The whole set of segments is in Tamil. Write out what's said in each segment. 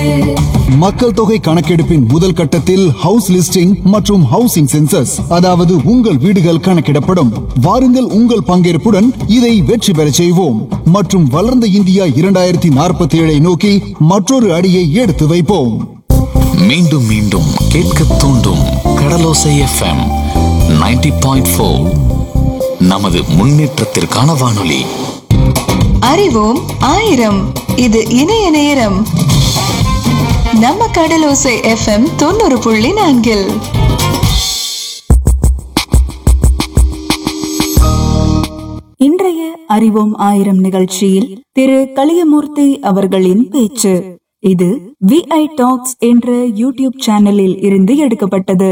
மக்கள் தொகை கணக்கெடுப்பின் முதல் கட்டத்தில் ஹவுஸ் லிஸ்டிங் மற்றும் ஹவுசிங் சென்சஸ் அதாவது உங்கள் வீடுகள் கணக்கிடப்படும் வாருங்கள் உங்கள் பங்கேற்புடன் இதை வெற்றி பெறச் செய்வோம் மற்றும் வளர்ந்த இந்தியா இரண்டாயிரத்தி நாற்பத்தி ஏழை நோக்கி மற்றொரு அடியை எடுத்து வைப்போம் மீண்டும் மீண்டும் கேட்க தூண்டும் கடலோசை எஃப்எம் 90.4 பாயிண்ட் நமது முன்னேற்றத்திற்கான வானொலி அறிவோம் ஆயிரம் இது இணைய நேரம் நம்ம கடலோசை எஃப்எம் தொண்ணூறு புள்ளி நான்கில் இன்றைய அறிவோம் ஆயிரம் நிகழ்ச்சியில் திரு கலியமூர்த்தி அவர்களின் பேச்சு இது விஐ டாக்ஸ் என்ற யூடியூப் சேனலில் இருந்து எடுக்கப்பட்டது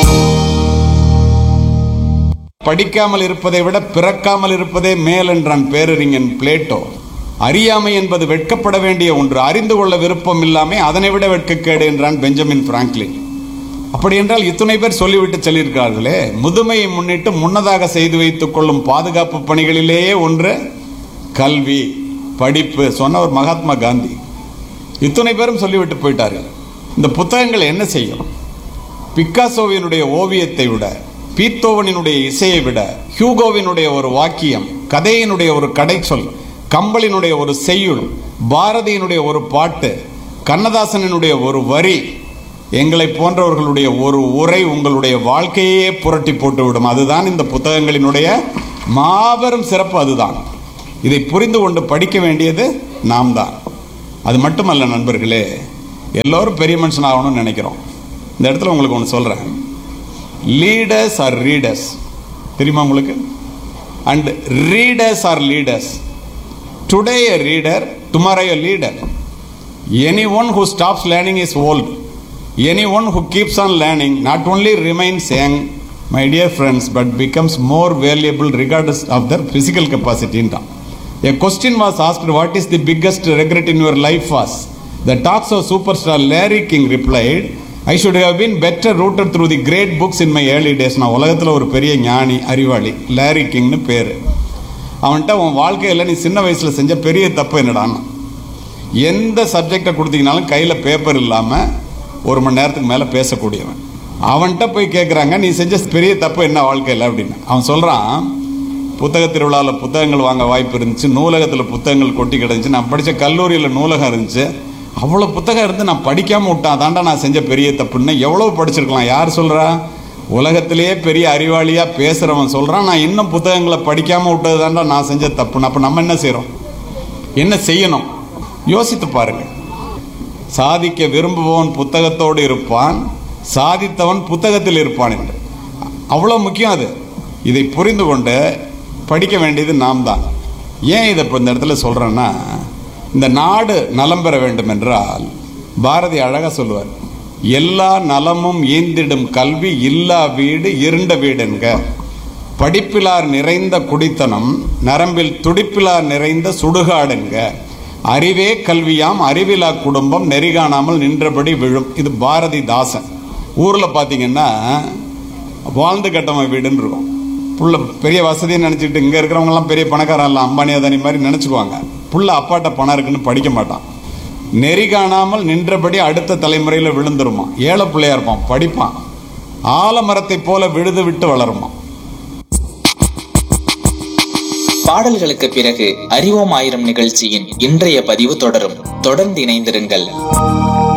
படிக்காமல் இருப்பதை விட பிறக்காமல் இருப்பதே மேல் என்றான் பேரறிஞன் பிளேட்டோ அறியாமை என்பது வெட்கப்பட வேண்டிய ஒன்று அறிந்து கொள்ள விருப்பம் இல்லாமல் அதனை விட வெட்கக்கேடு என்றான் பெஞ்சமின் பிராங்க்லின் அப்படி என்றால் இத்துணை பேர் சொல்லிவிட்டு சொல்லியிருக்கிறார்களே முதுமையை முன்னிட்டு முன்னதாக செய்து வைத்துக் கொள்ளும் பாதுகாப்பு பணிகளிலேயே ஒன்று கல்வி படிப்பு சொன்னவர் மகாத்மா காந்தி இத்துணை பேரும் சொல்லிவிட்டு போயிட்டார்கள் இந்த புத்தகங்கள் என்ன செய்யும் பிக்காசோவினுடைய ஓவியத்தை விட பீத்தோவனினுடைய இசையை விட ஹியூகோவினுடைய ஒரு வாக்கியம் கதையினுடைய ஒரு கடைச்சொல் கம்பளினுடைய ஒரு செய்யுள் பாரதியினுடைய ஒரு பாட்டு கண்ணதாசனினுடைய ஒரு வரி எங்களை போன்றவர்களுடைய ஒரு உரை உங்களுடைய வாழ்க்கையே புரட்டி போட்டுவிடும் அதுதான் இந்த புத்தகங்களினுடைய மாபெரும் சிறப்பு அதுதான் இதை புரிந்து கொண்டு படிக்க வேண்டியது நாம் தான் அது மட்டுமல்ல நண்பர்களே எல்லோரும் பெரிய மனுஷன் ஆகணும்னு நினைக்கிறோம் இந்த இடத்துல உங்களுக்கு ஒன்று சொல்கிறேன் லீடர்ஸ் ஆர் ரீடர்ஸ் தெரியுமா உங்களுக்கு and readers are leaders today a reader tomorrow a leader anyone who stops learning is old anyone who keeps on learning not only remains young my dear friends but becomes more valuable regardless of their physical கெப்பாசிட்டின்றான் A question was asked, What is the biggest regret in your life? was The talks of superstar Larry King replied, I should have been better rooted through the great books in my early days. நான் உலகத்தில் ஒரு பெரிய ஞானி அறிவாளி லாரி கிங்னு பேர் அவன்கிட்ட உன் வாழ்க்கையில் நீ சின்ன வயசில் செஞ்ச பெரிய தப்பு என்னடான்னா எந்த சப்ஜெக்டை கொடுத்தீங்கனாலும் கையில் பேப்பர் இல்லாமல் ஒரு மணி நேரத்துக்கு மேலே பேசக்கூடியவன் அவன்கிட்ட போய் கேட்குறாங்க நீ செஞ்ச பெரிய தப்பு என்ன வாழ்க்கையில் அப்படின்னு அவன் சொல்கிறான் புத்தக திருவிழாவில் புத்தகங்கள் வாங்க வாய்ப்பு இருந்துச்சு நூலகத்தில் புத்தகங்கள் கொட்டி கிடந்துச்சு நான் படித்த கல்லூரியில் நூலகம் இருந்துச்சு அவ்வளோ புத்தகம் இருந்து நான் படிக்காமல் விட்டான் தாண்டா நான் செஞ்ச பெரிய தப்புன்னு எவ்வளோ படிச்சிருக்கலாம் யார் சொல்கிறா உலகத்திலேயே பெரிய அறிவாளியாக பேசுகிறவன் சொல்கிறான் நான் இன்னும் புத்தகங்களை படிக்காமல் விட்டது தாண்டா நான் செஞ்ச தப்புன்னு அப்போ நம்ம என்ன செய்கிறோம் என்ன செய்யணும் யோசித்து பாருங்க சாதிக்க விரும்புபவன் புத்தகத்தோடு இருப்பான் சாதித்தவன் புத்தகத்தில் இருப்பான் என்று அவ்வளோ முக்கியம் அது இதை புரிந்து கொண்டு படிக்க வேண்டியது நாம் தான் ஏன் இதை இப்போ இந்த இடத்துல சொல்கிறேன்னா இந்த நாடு நலம் பெற வேண்டும் என்றால் பாரதி அழகாக சொல்லுவார் எல்லா நலமும் ஈந்திடும் கல்வி இல்லா வீடு இருண்ட வீடு என்க படிப்பிலார் நிறைந்த குடித்தனம் நரம்பில் துடிப்பிலார் நிறைந்த சுடுகாடுங்க அறிவே கல்வியாம் அறிவிலா குடும்பம் நெறிகாணாமல் நின்றபடி விழும் இது பாரதிதாசன் ஊரில் பார்த்தீங்கன்னா வாழ்ந்து கட்டவன் வீடுன்னு இருக்கும் புள்ள பெரிய வசதின்னு நினச்சிக்கிட்டு இங்கே இருக்கிறவங்கலாம் பெரிய பணக்காரன் இல்லை அம்பானி அதானி மாதிரி நினச்சிக்குவாங்க புள்ள அப்பாட்ட பணம் இருக்குன்னு படிக்க மாட்டான் நெறி காணாமல் நின்றபடி அடுத்த தலைமுறையில் விழுந்துருமா ஏழை பிள்ளையா இருப்பான் படிப்பான் ஆலமரத்தை போல விழுது விட்டு வளருமா பாடல்களுக்கு பிறகு அறிவோம் ஆயிரம் நிகழ்ச்சியின் இன்றைய பதிவு தொடரும் தொடர்ந்து இணைந்திருங்கள்